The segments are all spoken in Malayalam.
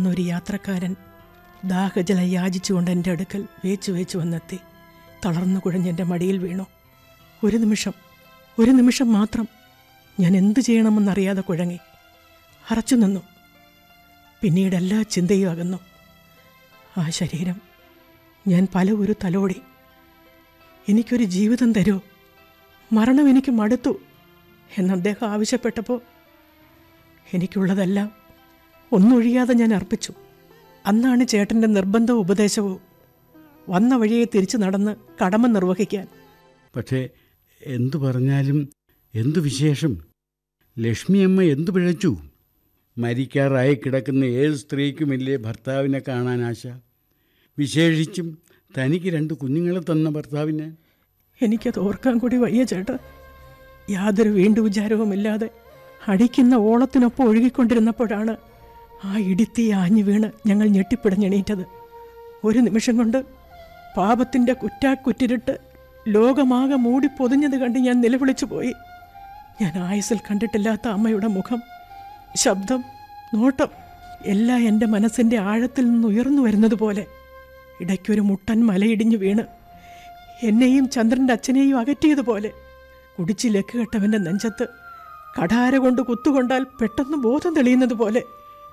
വന്ന ഒരു യാത്രക്കാരൻ ദാഹജലം യാചിച്ചുകൊണ്ട് എൻ്റെ അടുക്കൽ വേച്ചു വേച്ചു വന്നെത്തി തളർന്നു കുഴഞ്ഞെൻ്റെ മടിയിൽ വീണു ഒരു നിമിഷം ഒരു നിമിഷം മാത്രം ഞാൻ എന്തു ചെയ്യണമെന്നറിയാതെ കുഴങ്ങി അറച്ചു നിന്നു പിന്നീട് എല്ലാ ചിന്തയും അകന്നു ആ ശരീരം ഞാൻ പല ഒരു തലോടി എനിക്കൊരു ജീവിതം തരൂ മരണം എനിക്ക് മടുത്തു എന്ന് അദ്ദേഹം ആവശ്യപ്പെട്ടപ്പോൾ എനിക്കുള്ളതെല്ലാം ഒന്നൊഴിയാതെ ഞാൻ അർപ്പിച്ചു അന്നാണ് ചേട്ടൻ്റെ നിർബന്ധ ഉപദേശവും വന്ന വഴിയെ തിരിച്ചു നടന്ന് കടമ നിർവഹിക്കാൻ പക്ഷേ എന്തു പറഞ്ഞാലും എന്തു വിശേഷം ലക്ഷ്മിയമ്മ എന്തു പിഴച്ചു മരിക്കാറായി കിടക്കുന്ന ഏത് സ്ത്രീക്കുമില്ലേ ഭർത്താവിനെ കാണാൻ ആശ വിശേഷിച്ചും തനിക്ക് രണ്ട് കുഞ്ഞുങ്ങളെ തന്ന ഭർത്താവിനെ എനിക്കത് ഓർക്കാൻ കൂടി വയ്യ ചേട്ടാ യാതൊരു വീണ്ടു വിചാരവുമില്ലാതെ അടിക്കുന്ന ഓളത്തിനൊപ്പം ഒഴുകിക്കൊണ്ടിരുന്നപ്പോഴാണ് ആ ഇടിത്തി ആഞ്ഞു വീണ് ഞങ്ങൾ ഞെട്ടിപ്പിടഞ്ഞെണീറ്റത് ഒരു നിമിഷം കൊണ്ട് പാപത്തിൻ്റെ കുറ്റാക്കുറ്റിരിട്ട് ലോകമാകെ മൂടി പൊതിഞ്ഞത് കണ്ട് ഞാൻ നിലവിളിച്ചു പോയി ഞാൻ ആയുസിൽ കണ്ടിട്ടില്ലാത്ത അമ്മയുടെ മുഖം ശബ്ദം നോട്ടം എല്ലാം എൻ്റെ മനസ്സിൻ്റെ ആഴത്തിൽ നിന്ന് ഉയർന്നു വരുന്നത് പോലെ ഇടയ്ക്കൊരു മുട്ടൻ മലയിടിഞ്ഞു വീണ് എന്നെയും ചന്ദ്രൻ്റെ അച്ഛനെയും അകറ്റിയതുപോലെ കുടിച്ച് ലക്ക് കെട്ടവൻ്റെ നെഞ്ചത്ത് കഠാര കൊണ്ട് കുത്തുകൊണ്ടാൽ പെട്ടെന്ന് ബോധം തെളിയുന്നത് പോലെ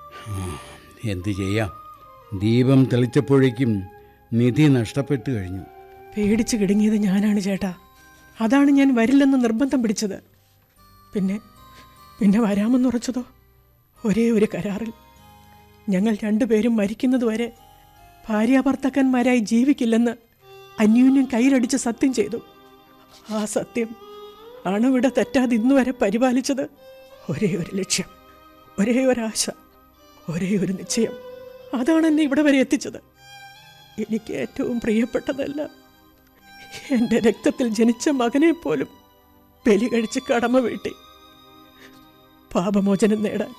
എന്തു ചെയ്യാം ദീപം തെളിച്ചപ്പോഴേക്കും നിധി നഷ്ടപ്പെട്ടു കഴിഞ്ഞു പേടിച്ച് കിടുങ്ങിയത് ഞാനാണ് ചേട്ടാ അതാണ് ഞാൻ വരില്ലെന്ന് നിർബന്ധം പിടിച്ചത് പിന്നെ പിന്നെ വരാമെന്നുറച്ചതോ ഒരേ ഒരു കരാറിൽ ഞങ്ങൾ രണ്ടുപേരും മരിക്കുന്നതുവരെ ഭാര്യാഭർത്തക്കന്മാരായി ജീവിക്കില്ലെന്ന് അന്യോന്യം കയ്യിലടിച്ച് സത്യം ചെയ്തു ആ സത്യം അണുവിടെ തെറ്റാതെ ഇന്നുവരെ പരിപാലിച്ചത് ഒരേ ഒരു ലക്ഷ്യം ഒരേ ഒരാശ ഒരേ ഒരു നിശ്ചയം അതാണ് എന്നെ ഇവിടെ വരെ എത്തിച്ചത് എനിക്ക് ഏറ്റവും പ്രിയപ്പെട്ടതല്ല എൻ്റെ രക്തത്തിൽ ജനിച്ച മകനെ പോലും ബലി കഴിച്ച് കടമ വീട്ടി പാപമോചനം നേടാൻ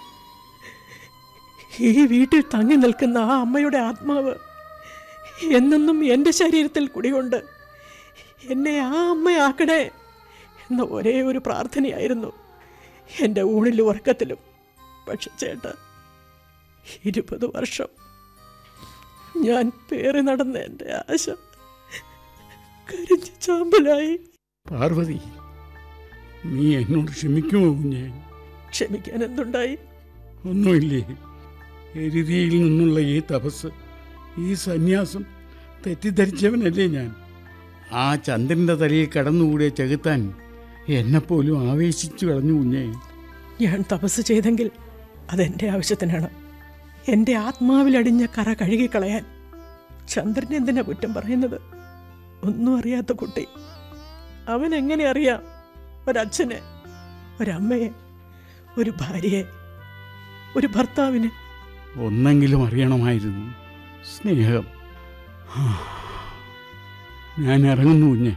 ഈ വീട്ടിൽ തങ്ങി നിൽക്കുന്ന ആ അമ്മയുടെ ആത്മാവ് എന്നെന്നും എൻ്റെ ശരീരത്തിൽ കുടികൊണ്ട് എന്നെ ആ അമ്മയാക്കണേ എന്ന ഒരേ ഒരു പ്രാർത്ഥനയായിരുന്നു എൻ്റെ ഊണിലും ഉറക്കത്തിലും പക്ഷെ ചേട്ടാ ഇരുപത് വർഷം ഞാൻ പേറി നടന്ന എൻ്റെ ആശ കരിഞ്ഞ് ചാമ്പലായി പാർവതി നീ എന്നോട് ക്ഷമിക്കുമോ കുഞ്ഞേ ക്ഷമിക്കാൻ എന്തുണ്ടായി ഒന്നുമില്ലേ എരുതിയിൽ നിന്നുള്ള ഈ തപസ് ഈ സന്യാസം തെറ്റിദ്ധരിച്ചവനല്ലേ ഞാൻ ആ ചന്ദ്രൻ്റെ തലയിൽ കടന്നുകൂടിയ ചെകുത്താൻ എന്നെപ്പോലും ആവേശിച്ചു കളഞ്ഞു കുഞ്ഞേ ഞാൻ തപസ് ചെയ്തെങ്കിൽ അതെൻ്റെ ആവശ്യത്തിനാണ് എൻ്റെ ആത്മാവിലടിഞ്ഞ കറ കഴുകിക്കളയാൻ ചന്ദ്രൻ എന്തിനാ കുറ്റം പറയുന്നത് ഒന്നും അറിയാത്ത കുട്ടി അവൻ എങ്ങനെ അറിയാം ഒരച്ഛനെ ഒരമ്മയെ ഒരു ഭാര്യയെ ഒരു ഭർത്താവിനെ ഒന്നെങ്കിലും അറിയണമായിരുന്നു സ്നേഹം ഹാ. ഞാൻ ഇറങ്ങുന്നു കുഞ്ഞേ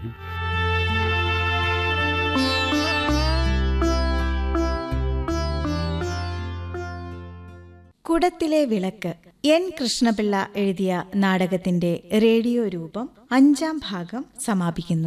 കുടത്തിലെ വിളക്ക് എൻ കൃഷ്ണപിള്ള എഴുതിയ നാടകത്തിന്റെ റേഡിയോ രൂപം അഞ്ചാം ഭാഗം സമാപിക്കുന്നു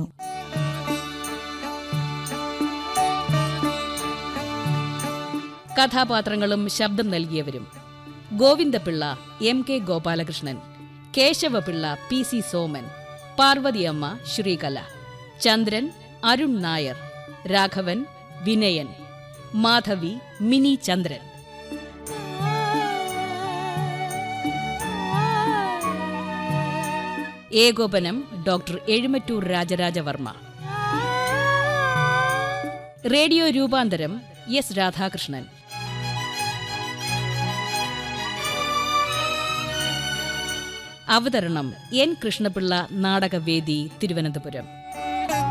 കഥാപാത്രങ്ങളും ശബ്ദം നൽകിയവരും Govindapillai M K Gopalakrishnan Keshavapillai P C Soman Parvathiyamma Sreekala Chandran Arun Nair Raghavan Vinayan Madhavi Mini Chandran ഏകോപനം ഡോക്ടർ എഴുമറ്റൂർ രാജരാജവർമ്മ റേഡിയോ രൂപാന്തരം എസ് രാധാകൃഷ്ണൻ അവതരണം എൻ കൃഷ്ണപിള്ള നാടകവേദി തിരുവനന്തപുരം